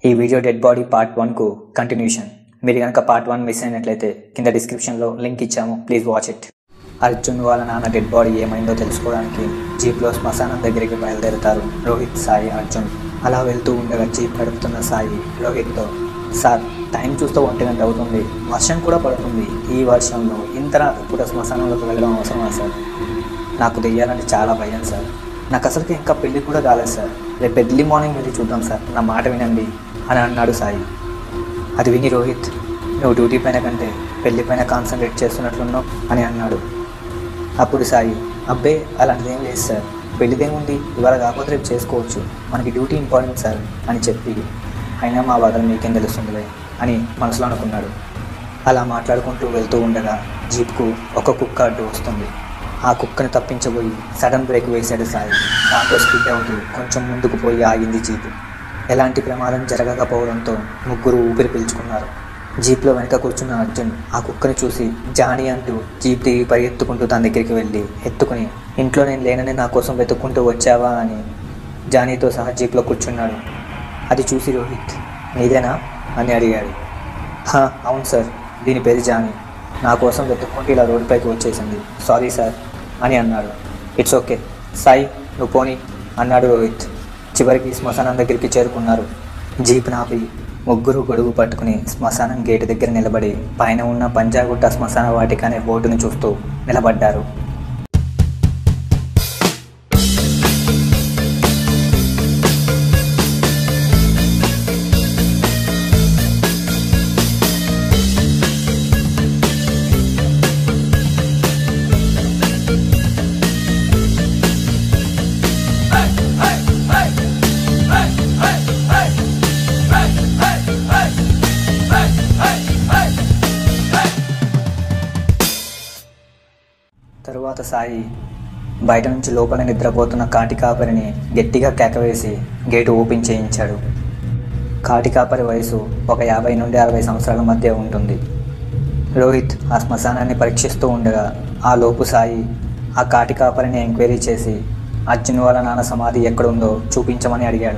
ఈ video dead body part వన్కు continuation మీరు కనుక పార్ట్ వన్ మిస్ అయినట్లయితే కింద డిస్క్రిప్షన్లో లింక్ ఇచ్చాము ప్లీజ్ వాచ్ ఇట్ అర్జున్ వాళ్ళ నాన్న డెడ్ బాడీ ఏమైందో తెలుసుకోవడానికి జీప్లో శ్మశానం దగ్గరికి బయలుదేరుతారు రోహిత్ సాయి అర్జున్ అలా వెళ్తూ ఉండగా జీప్ నడుపుతున్న సాయి రోహిత్తో సార్ టైం చూస్తే ఒంటి గంట అవుతుంది వర్షం కూడా పడుతుంది ఈ వర్షంలో ఇంత రాత్రిపూట శ్మశానంలోకి వెళ్ళడం అవసరమా సార్ నాకు దెయ్యాలంటే చాలా భయం సార్ నాకు అసలుకి ఇంకా పెళ్లి కూడా కాలేదు సార్ రేపు ఎర్లీ మార్నింగ్ వెళ్ళి చూద్దాం సార్ నా మాట వినండి అని అన్నాడు సాయి అది విని రోహిత్ నువ్వు డ్యూటీ పైన కంటే పెళ్లి పైన కాన్సన్ట్రేట్ చేస్తున్నట్లున్నావు అని అన్నాడు అప్పుడు సాయి అబ్బే అలాంటిదేం లేదు సార్ పెళ్ళిదేముంది ఇవాళ కాకపోతే రేపు చేసుకోవచ్చు మనకి డ్యూటీ ఇంపార్టెంట్ సార్ అని చెప్పి అయినా మా బాధలు మీకేం తెలుస్తుందిలే అని మనసులో అనుకున్నాడు అలా మాట్లాడుకుంటూ వెళ్తూ ఉండగా జీప్కు ఒక కుక్క అడ్డు వస్తుంది ఆ కుక్కను తప్పించబోయి సడన్ బ్రేక్ వేశాడు సాయి దాంతో స్కిడ్ అవుతూ కొంచెం ముందుకు పోయి ఆగింది జీపు ఎలాంటి ప్రమాదం జరగకపోవడంతో ముగ్గురు ఊపిరి పీల్చుకున్నారు జీప్లో వెనక కూర్చున్న అర్జున్ ఆ కుక్కను చూసి జానీ అంటూ జీప్ దిగి పరిగెత్తుకుంటూ తన దగ్గరికి వెళ్ళి ఎత్తుకుని ఇంట్లో నేను లేనని నా కోసం వెతుక్కుంటూ వచ్చావా అని జానీతో సహా జీప్లో కూర్చున్నాడు అది చూసి రోహిత్ నీదేనా అని అడిగాడు "హా, అవును సార్ దీని పేరు జానీ నా కోసం వెతుక్కుంటూ ఇలా రోడ్డుపైకి వచ్చేసింది సారీ సార్ అని అన్నాడు ఇట్స్ ఓకే సాయి నువ్వు పోనీ అన్నాడు రోహిత్ చివరికి శ్మశానం దగ్గరికి చేరుకున్నారు జీప్ నాపి ముగ్గురు గొడుగు పట్టుకుని శ్మశానం గేటు దగ్గర నిలబడి పైన ఉన్న పంజాగుట్ట శ్మశాన వాటిక అనే బోర్డును చూస్తూ నిలబడ్డారు తరువాత సాయి బయట నుంచి లోపల నిద్రపోతున్న కాటి కాపరిని గట్టిగా కేకవేసి గేటు ఓపెన్ చేయించాడు కాటి కాపరి వయసు ఒక యాభై నుండి అరవై సంవత్సరాల మధ్య ఉంటుంది రోహిత్ ఆ శ్మశానాన్ని పరీక్షిస్తూ ఉండగా ఆ లోపు సాయి ఆ కాటి కాపరిని ఎంక్వైరీ చేసి అర్జున్ వాళ్ళ నాన్న సమాధి ఎక్కడుందో చూపించమని అడిగాడు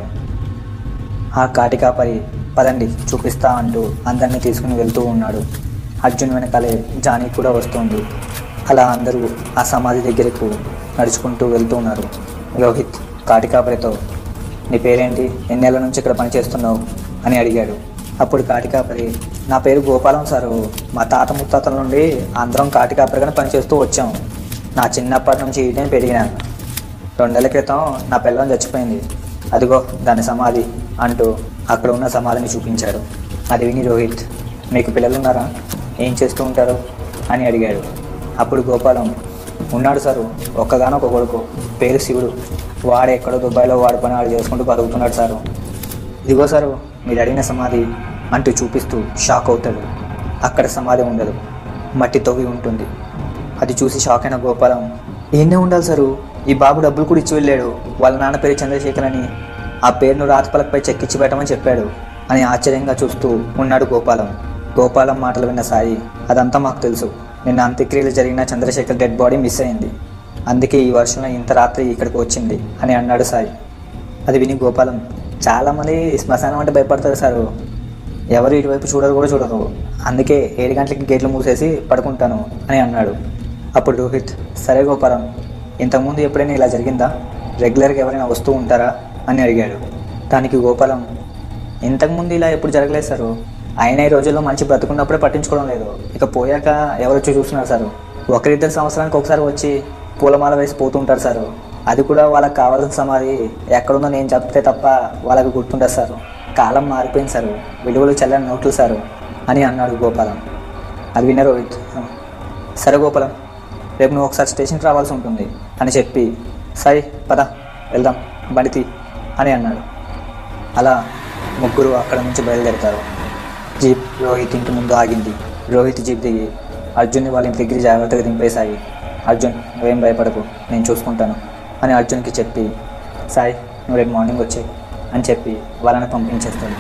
ఆ కాటి కాపరి పదండి చూపిస్తా అంటూ అందరినీ తీసుకుని వెళ్తూ ఉన్నాడు అర్జున్ వెనకాలే జానీ కూడా వస్తుంది అలా అందరూ ఆ సమాధి దగ్గరకు నడుచుకుంటూ వెళ్తూ ఉన్నారు రోహిత్ కాటి కాపరితో నీ పేరేంటి ఎన్నేళ్ల నుంచి ఇక్కడ పనిచేస్తున్నావు అని అడిగాడు అప్పుడు కాటి కాపరి నా పేరు గోపాలం సారు మా తాత ముత్తాతల నుండి అందరం కాటి కాపరిగానే పనిచేస్తూ వచ్చాం నా చిన్నప్పటి నుంచి ఈడనే పెరిగినాను రెండేళ్ల క్రితం నా పిల్లని చచ్చిపోయింది అదిగో దాని సమాధి అంటూ అక్కడ ఉన్న సమాధిని చూపించాడు అది విని రోహిత్ మీకు పిల్లలు ఉన్నారా ఏం చేస్తూ ఉంటారు అని అడిగాడు అప్పుడు గోపాలం ఉన్నాడు సారు ఒక్కగానొక కొడుకు పేరు శివుడు వాడు ఎక్కడో దుబాయ్లో వాడి పని వాడు చేసుకుంటూ బతుకుతున్నాడు సారు ఇదిగో సారు మీరు అడిగిన సమాధి అంటూ చూపిస్తూ షాక్ అవుతాడు అక్కడ సమాధి ఉండదు మట్టి తవ్వి ఉంటుంది అది చూసి షాక్ అయిన గోపాలం ఈయనే ఉండాలి సారు ఈ బాబు డబ్బులు కూడా ఇచ్చి వెళ్ళాడు వాళ్ళ నాన్న పేరు చంద్రశేఖర్ అని ఆ పేరును రాతపలకపై చెక్కిచ్చి పెట్టమని చెప్పాడు అని ఆశ్చర్యంగా చూస్తూ ఉన్నాడు గోపాలం గోపాలం మాటలు విన్న సాయి అదంతా మాకు తెలుసు నిన్న అంత్యక్రియలు జరిగిన చంద్రశేఖర్ డెడ్ బాడీ మిస్ అయింది అందుకే ఈ వర్షంలో ఇంత రాత్రి ఇక్కడికి వచ్చింది అని అన్నాడు సాయి అది విని గోపాలం చాలామంది శ్మశానం అంటే భయపడతారు సారు ఎవరు ఇటువైపు చూడరు కూడా చూడరు అందుకే ఏడు గంటలకి గేట్లు మూసేసి పడుకుంటాను అని అన్నాడు అప్పుడు రోహిత్ సరే గోపాలం ఇంతకుముందు ఎప్పుడైనా ఇలా జరిగిందా రెగ్యులర్గా ఎవరైనా వస్తూ ఉంటారా అని అడిగాడు దానికి గోపాలం ఇంతకుముందు ఇలా ఎప్పుడు జరగలేదు సారు అయినా ఈ రోజుల్లో మంచి బ్రతుకున్నప్పుడే పట్టించుకోవడం లేదు ఇక పోయాక ఎవరు వచ్చి చూస్తున్నారు సారు ఒకరిద్దరు సంవత్సరానికి ఒకసారి వచ్చి పూలమాల వేసి పోతుంటారు సారు అది కూడా వాళ్ళకి కావాల్సిన సమాధి ఎక్కడుందో నేను చెప్తే తప్ప వాళ్ళకి గుర్తుండదు సారు కాలం మారిపోయింది సారు విలువలు చల్లని నోట్లు సారు అని అన్నాడు గోపాలం అది విన్న రోహిత్ సరే గోపాలం రేపు నువ్వు ఒకసారి స్టేషన్కి రావాల్సి ఉంటుంది అని చెప్పి సరే పద వెళ్దాం బండితి అని అన్నాడు అలా ముగ్గురు అక్కడ నుంచి బయలుదేరుతారు జీప్ రోహిత్ ఇంటి ముందు ఆగింది రోహిత్ జీప్ దిగి అర్జున్ని వాళ్ళ ఇంటి దగ్గర జాగ్రత్తగా దింపేశాయి అర్జున్ నువ్వేం భయపడకు నేను చూసుకుంటాను అని అర్జున్కి చెప్పి సాయి నువ్వు రేపు మార్నింగ్ వచ్చాయి అని చెప్పి వాళ్ళని పంపించేస్తాడు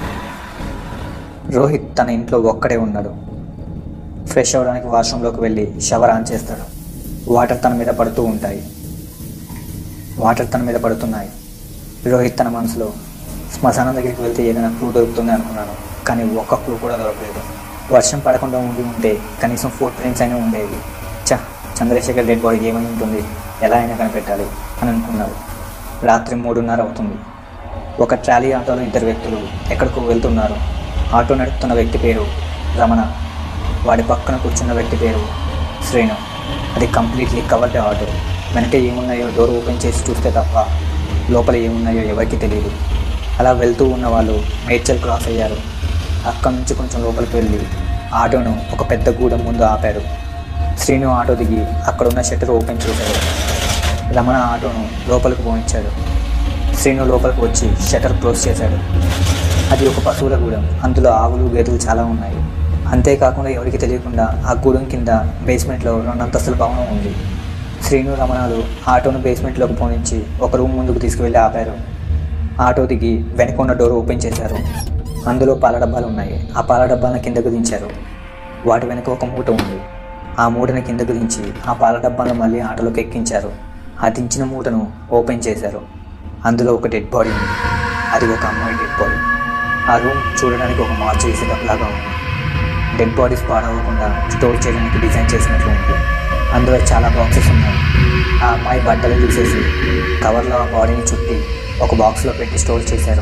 రోహిత్ తన ఇంట్లో ఒక్కడే ఉన్నాడు ఫ్రెష్ అవ్వడానికి వాష్రూమ్లోకి వెళ్ళి షవర్ ఆన్ చేస్తాడు వాటర్ తన మీద పడుతూ ఉంటాయి వాటర్ తన మీద పడుతున్నాయి రోహిత్ తన మనసులో శ్మశానం దగ్గరికి వెళ్తే ఏదైనా క్లూ దొరుకుతుంది అనుకున్నాను కానీ ఒక్క క్లూ కూడా దొరకలేదు వర్షం పడకుండా ఉండి ఉంటే కనీసం ఫుట్ ప్రింట్స్ అయినా ఉండేవి చ చంద్రశేఖర్ డెడ్ బాడీ ఏమై ఉంటుంది ఎలా అయినా కనిపెట్టాలి అని అనుకున్నాడు రాత్రి మూడున్నర అవుతుంది ఒక ట్రాలీ ఆటోలో ఇద్దరు వ్యక్తులు ఎక్కడికో వెళ్తున్నారు ఆటో నడుపుతున్న వ్యక్తి పేరు రమణ వాడి పక్కన కూర్చున్న వ్యక్తి పేరు శ్రీను అది కంప్లీట్లీ కవర్డ్ ఆటో వెనక ఏమున్నాయో డోర్ ఓపెన్ చేసి చూస్తే తప్ప లోపల ఏమున్నాయో ఎవరికి తెలియదు అలా వెళ్తూ ఉన్న వాళ్ళు మేడ్చల్ క్రాస్ అయ్యారు అక్కడి నుంచి కొంచెం లోపలికి వెళ్ళి ఆటోను ఒక పెద్ద గూడెం ముందు ఆపారు శ్రీను ఆటో దిగి అక్కడ ఉన్న షట్టర్ ఓపెన్ చేశాడు రమణ ఆటోను లోపలికి పోయించాడు శ్రీను లోపలికి వచ్చి షట్టర్ క్లోజ్ చేశాడు అది ఒక పశువుల గూడెం అందులో ఆవులు గేదెలు చాలా ఉన్నాయి అంతేకాకుండా ఎవరికి తెలియకుండా ఆ గూడెం కింద బేస్మెంట్లో రెండు అంతస్తుల భవనం ఉంది శ్రీను రమణాలు ఆటోను బేస్మెంట్లోకి పోనించి ఒక రూమ్ ముందుకు తీసుకువెళ్ళి ఆపారు ఆటో దిగి వెనక ఉన్న డోర్ ఓపెన్ చేశారు అందులో పాల డబ్బాలు ఉన్నాయి ఆ పాల డబ్బాలను కిందకు దించారు వాటి వెనక ఒక మూట ఉంది ఆ మూటను కిందకు దించి ఆ పాల డబ్బాలను మళ్ళీ ఆటోలోకి ఎక్కించారు ఆ దించిన మూటను ఓపెన్ చేశారు అందులో ఒక డెడ్ బాడీ ఉంది అది ఒక అమ్మాయి డెడ్ బాడీ ఆ రూమ్ చూడడానికి ఒక మార్చి లాగా ఉంది డెడ్ బాడీస్ పాడవకుండా స్టోర్ చేయడానికి డిజైన్ చేసినట్లు ఉంది అందులో చాలా బాక్సెస్ ఉన్నాయి ఆ అమ్మాయి బట్టలు తీసేసి కవర్లో ఆ బాడీని చుట్టి ఒక బాక్స్లో పెట్టి స్టోర్ చేశారు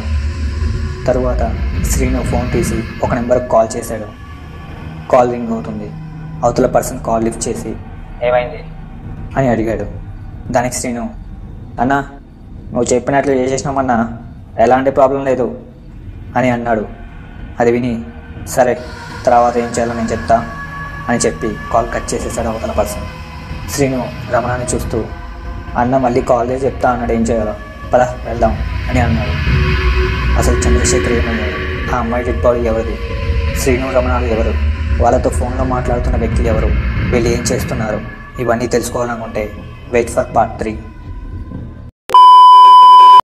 తరువాత శ్రీను ఫోన్ తీసి ఒక నెంబర్కి కాల్ చేశాడు కాల్ రింగ్ అవుతుంది అవతల పర్సన్ కాల్ లిఫ్ట్ చేసి ఏమైంది అని అడిగాడు దానికి శ్రీను అన్నా నువ్వు చెప్పినట్లు చేసేసినామన్నా ఎలాంటి ప్రాబ్లం లేదు అని అన్నాడు అది విని సరే తర్వాత ఏం చేయాలో నేను చెప్తా అని చెప్పి కాల్ కట్ చేసేసాడు అవతల పర్సన్ శ్రీను రమణాన్ని చూస్తూ అన్న మళ్ళీ కాల్ చేసి చెప్తా అన్నాడు ఏం చేయాలో పద వెళ్దాం అని అన్నాడు అసలు చంద్రశేఖర్ ఏమన్నాడు ఆ అమ్మాయి డెడ్ బాడీ ఎవరిది శ్రీను రమణాలు ఎవరు వాళ్ళతో ఫోన్లో మాట్లాడుతున్న వ్యక్తి ఎవరు వీళ్ళు ఏం చేస్తున్నారు ఇవన్నీ తెలుసుకోవాలనుకుంటే వెయిట్ ఫర్ పార్ట్ త్రీ